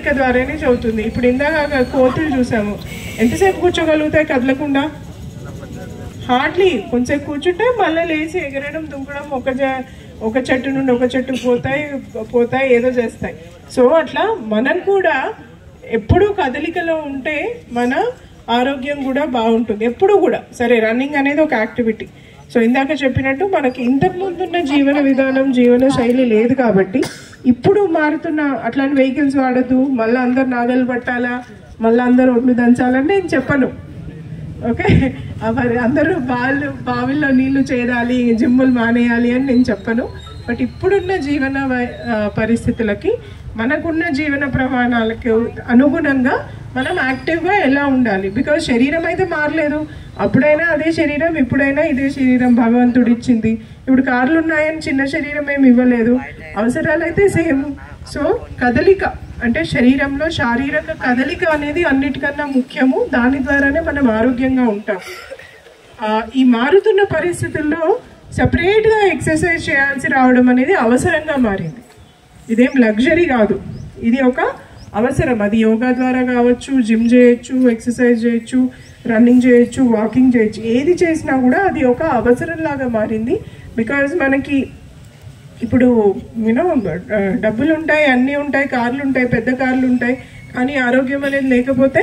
కదలిక ద్వారానే చదువుతుంది ఇప్పుడు ఇందాక కోతులు చూసాము ఎంతసేపు కూర్చోగలుగుతాయి కదలకుండా హార్డ్లీ కొంచెం కూర్చుంటే మళ్ళీ లేచి ఎగరడం దుంకడం ఒక జ- ఒక చెట్టు నుండి ఒక చెట్టు పోతాయి పోతాయి ఏదో చేస్తాయి సో అట్లా మనం కూడా ఎప్పుడూ కదలికలో ఉంటే మన ఆరోగ్యం కూడా బాగుంటుంది ఎప్పుడు కూడా సరే రన్నింగ్ అనేది ఒక యాక్టివిటీ సో ఇందాక చెప్పినట్టు మనకి ఇంతకు ముందున్న జీవన విధానం జీవన శైలి లేదు కాబట్టి ఇప్పుడు మారుతున్న అట్లాంటి వెహికల్స్ వాడద్దు మళ్ళీ అందరు నాగలు పట్టాలా మళ్ళీ అందరు ఒడ్లు దంచాలని నేను చెప్పను ఓకే ఆ మరి అందరూ బావిలు బావిల్లో నీళ్లు చేరాలి జిమ్ములు మానేయాలి అని నేను చెప్పను బట్ ఇప్పుడున్న జీవన వై- ఆ, పరిస్థితులకి మనకున్న జీవన ప్రమాణాలకు అనుగుణంగా మనం యాక్టివ్గా ఎలా ఉండాలి బికాజ్ శరీరం అయితే మారలేదు అప్పుడైనా అదే శరీరం ఇప్పుడైనా ఇదే శరీరం భగవంతుడు ఇచ్చింది ఇప్పుడు కార్లు ఉన్నాయని చిన్న శరీరం ఏమి ఇవ్వలేదు అవసరాలు అయితే సేమ్ సో కదలిక అంటే శరీరంలో శారీరక కదలిక అనేది అన్నిటికన్నా ముఖ్యము దాని ద్వారానే మనం ఆరోగ్యంగా ఉంటాం ఆ, ఈ మారుతున్న పరిస్థితుల్లో సపరేట్గా ఎక్సర్సైజ్ చేయాల్సి రావడం అనేది అవసరంగా మారింది ఇదేం లగ్జరీ కాదు ఇది ఒక అవసరం అది యోగా ద్వారా కావచ్చు జిమ్ చేయొచ్చు ఎక్సర్సైజ్ చేయొచ్చు రన్నింగ్ చేయొచ్చు వాకింగ్ చేయొచ్చు ఏది చేసినా కూడా అది ఒక అవసరం లాగా మారింది బికాజ్ మనకి ఇప్పుడు యూనో డబ్బులు ఉంటాయి అన్నీ ఉంటాయి కార్లు ఉంటాయి పెద్ద కార్లు ఉంటాయి కానీ ఆరోగ్యం అనేది లేకపోతే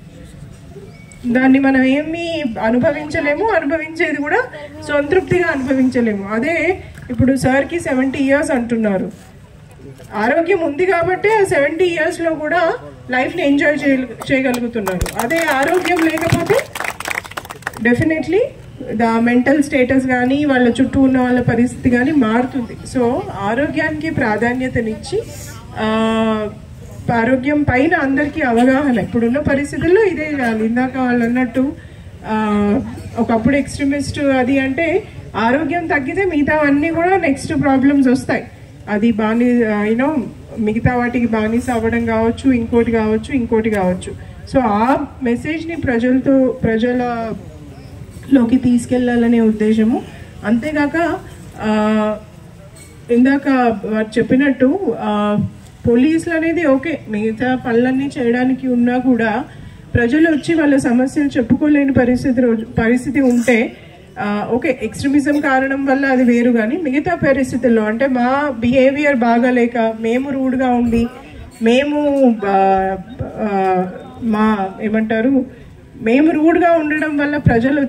దాన్ని మనం ఏమీ అనుభవించలేము అనుభవించేది కూడా సంతృప్తిగా అనుభవించలేము అదే ఇప్పుడు సార్కి సెవెంటీ ఇయర్స్ అంటున్నారు ఆరోగ్యం ఉంది కాబట్టి ఆ సెవెంటీ ఇయర్స్లో కూడా లైఫ్ని ఎంజాయ్ చేయగలుగుతున్నారు అదే ఆరోగ్యం లేకపోతే డెఫినెట్లీ ద మెంటల్ స్టేటస్ కానీ వాళ్ళ చుట్టూ ఉన్న వాళ్ళ పరిస్థితి కానీ మారుతుంది సో ఆరోగ్యానికి ప్రాధాన్యతనిచ్చి ఆ, ఆరోగ్యం పైన అందరికీ అవగాహన ఇప్పుడున్న పరిస్థితుల్లో ఇదే చేయాలి ఇందాక వాళ్ళు అన్నట్టు ఆ, ఒకప్పుడు ఎక్స్ట్రీమిస్ట్ అది అంటే ఆరోగ్యం తగ్గితే మిగతా అన్నీ కూడా నెక్స్ట్ ప్రాబ్లమ్స్ వస్తాయి అది బాని యూనో మిగతా వాటికి బానిస అవ్వడం కావచ్చు ఇంకోటి కావచ్చు ఇంకోటి కావచ్చు సో ఆ మెసేజ్ని ప్రజలతో ప్రజల లోకి తీసుకెళ్లాలనే ఉద్దేశము అంతేగాక ఆ, ఇందాక వారు చెప్పినట్టు ఆ, పోలీసులు అనేది ఓకే మిగతా పనులన్నీ చేయడానికి ఉన్నా కూడా ప్రజలు వచ్చి వాళ్ళ సమస్యలు చెప్పుకోలేని పరిస్థితి రోజు పరిస్థితి ఉంటే ఆ, ఓకే ఎక్స్ట్రీమిజం కారణం వల్ల అది వేరు కానీ మిగతా పరిస్థితుల్లో అంటే మా బిహేవియర్ బాగాలేక మేము రూడ్గా ఉండి మేము ఆ, ఆ, మా ఏమంటారు మేము రూడ్గా ఉండడం వల్ల ప్రజలు